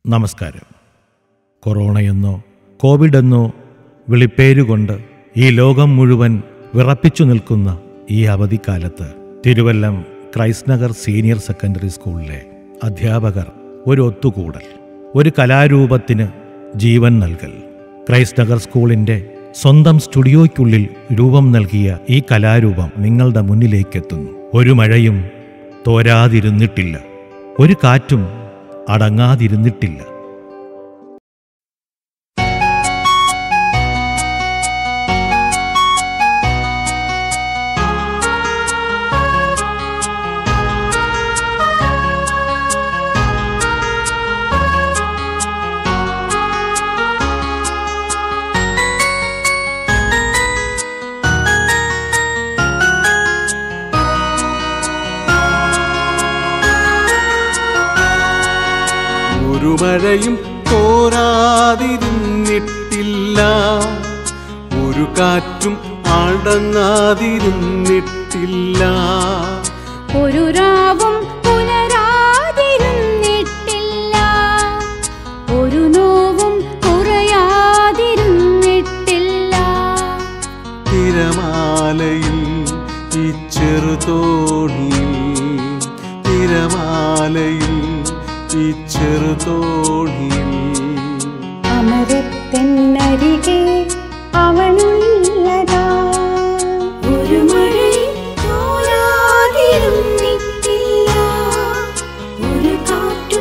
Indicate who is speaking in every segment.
Speaker 1: നമസ്കാരം കൊറോണയെന്നോ കോവിഡെന്നോ വിളിപ്പേരുകൊണ്ട് ഈ ലോകം മുഴുവൻ വിറപ്പിച്ചു നിൽക്കുന്ന ഈ അവധിക്കാലത്ത് Thiruvallam Christ Nagar senior secondary സ്കൂളിലെ അധ്യാപകർ ഒരു ഒത്തുകൂടൽ ഒരു കലാരൂപത്തിന് ജീവൻ നൽകൽ ക്രൈസ്റ്റ് നഗർ സ്കൂളിൻ്റെ സ്വന്തം സ്റ്റുഡിയോയ്ക്കുള്ളിൽ രൂപം നൽകിയ ഈ കലാരൂപം നിങ്ങളുടെ മുന്നിലേക്കെത്തുന്നു ഒരു മഴയും തോരാതിരുന്നിട്ടില്ല ഒരു കാറ്റും അടങ്ങാതിരുന്നിട്ടില്ല
Speaker 2: ഒരു മഴയും തോരാതിരുന്നിട്ടില്ല ഒരു കാറ്റും അടങ്ങാതിരുന്നിട്ടില്ല
Speaker 3: ഒരു രാവും പുലരാതിരുന്നിട്ടില്ല ഒരു നോവും കുറയാതിരുന്നിട്ടില്ല
Speaker 2: തിരമാലയിൽ ഈ ചെറുതോണിയിൽ തിരമാലയിൽ ഈ ചെറുതോണിയിൽ
Speaker 3: അമരത്തെന്നരികെ അവനുള്ളതാ ഒരു മഴയും തോരാതിരുന്നിട്ടില്ല ഒരു കാറ്റും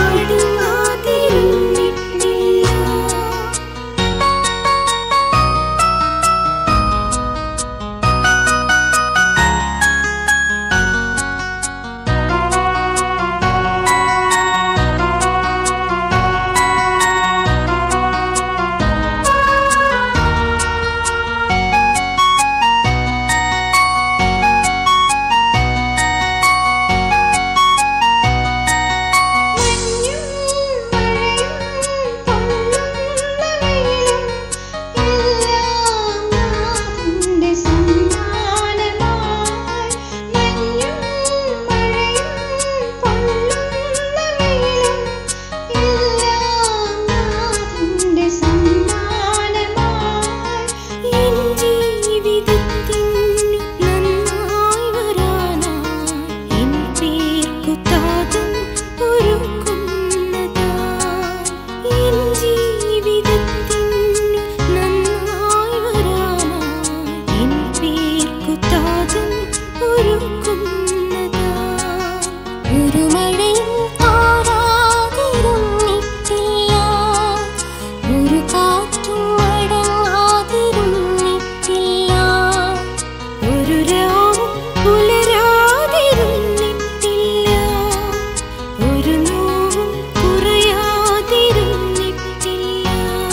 Speaker 3: അടങ്ങാതിരുന്നിട്ടില്ല ഒരു മഴയും താരാതിരുന്നിട്ടില്ല ഒരു കാറ്റും അടങ്ങാതിരുന്നിട്ടില്ല ഒരു രാവും പുലരാതിരുന്നിട്ടില്ല ഒരു നോവും കുറയാതിരുന്നിട്ടില്ല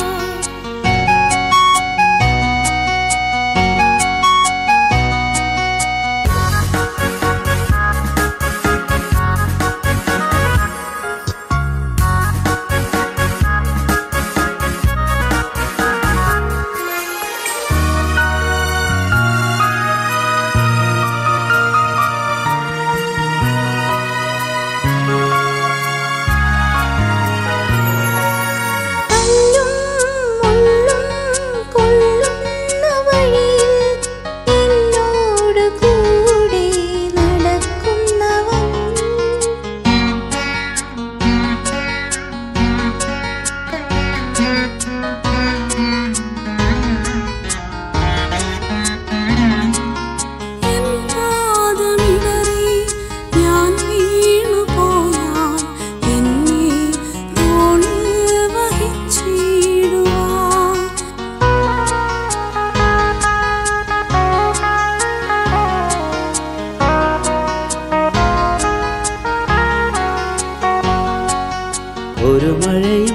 Speaker 3: കല്ലും മുള്ളും കൊള്ളുന്ന വഴിയിൽ എന്നോട് കൂടെ നടക്കുന്നവൻ എൻ പാദമിടറി ഞാൻ വീണുപോയാൽ എന്നെ തോളിൽ വഹിച്ചിടുവാൻ
Speaker 4: ഒരു മഴയും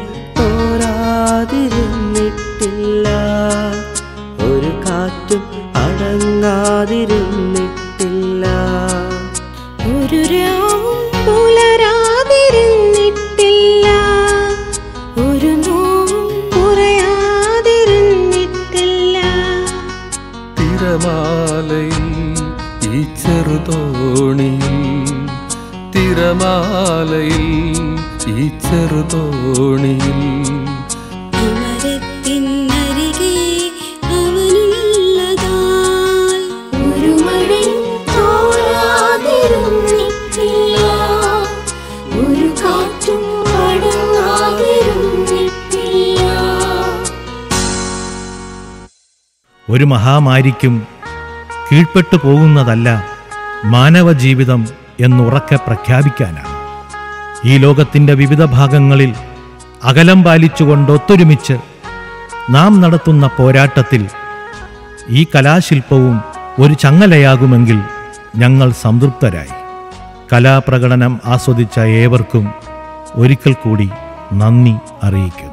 Speaker 4: തോരാതിരുന്നിട്ടില്ല ഒരു കാറ്റും അടങ്ങാതിരുന്നിട്ടില്ല
Speaker 3: ഒരു രാവും പുലരാതിരുന്നിട്ടില്ല ഒരു നോവും കുറയാതിരുന്നിട്ടില്ല
Speaker 2: തിരമാലയിൽ ഈ ചെറുതോണിയിൽ തിരമാലയിൽ ഈ ചെറുതോണിയിൽ
Speaker 3: അമരത്തിനരികെ അവനുള്ളതാൽ ഒരു മഴയും തോരാതിരുന്നിട്ടില്ല ഒരു കാറ്റും അടങ്ങാതിരുന്നിട്ടില്ല
Speaker 1: ഒരു മഹാമാരിക്കും കീഴ്പ്പെട്ടു പോകുന്നതല്ല മാനവജീവിതം എന്നുറക്കെ പ്രഖ്യാപിക്കാനാണ് ഈ ലോകത്തിൻ്റെ വിവിധ ഭാഗങ്ങളിൽ അകലം പാലിച്ചുകൊണ്ട് ഒത്തൊരുമിച്ച് നാം നടത്തുന്ന പോരാട്ടത്തിൽ ഈ കലാശില്പവും ഒരു ചങ്ങലയാകുമെങ്കിൽ ഞങ്ങൾ സംതൃപ്തരായി കലാപ്രകടനം ആസ്വദിച്ച ഏവർക്കും ഒരിക്കൽ കൂടി നന്ദി അറിയിക്കും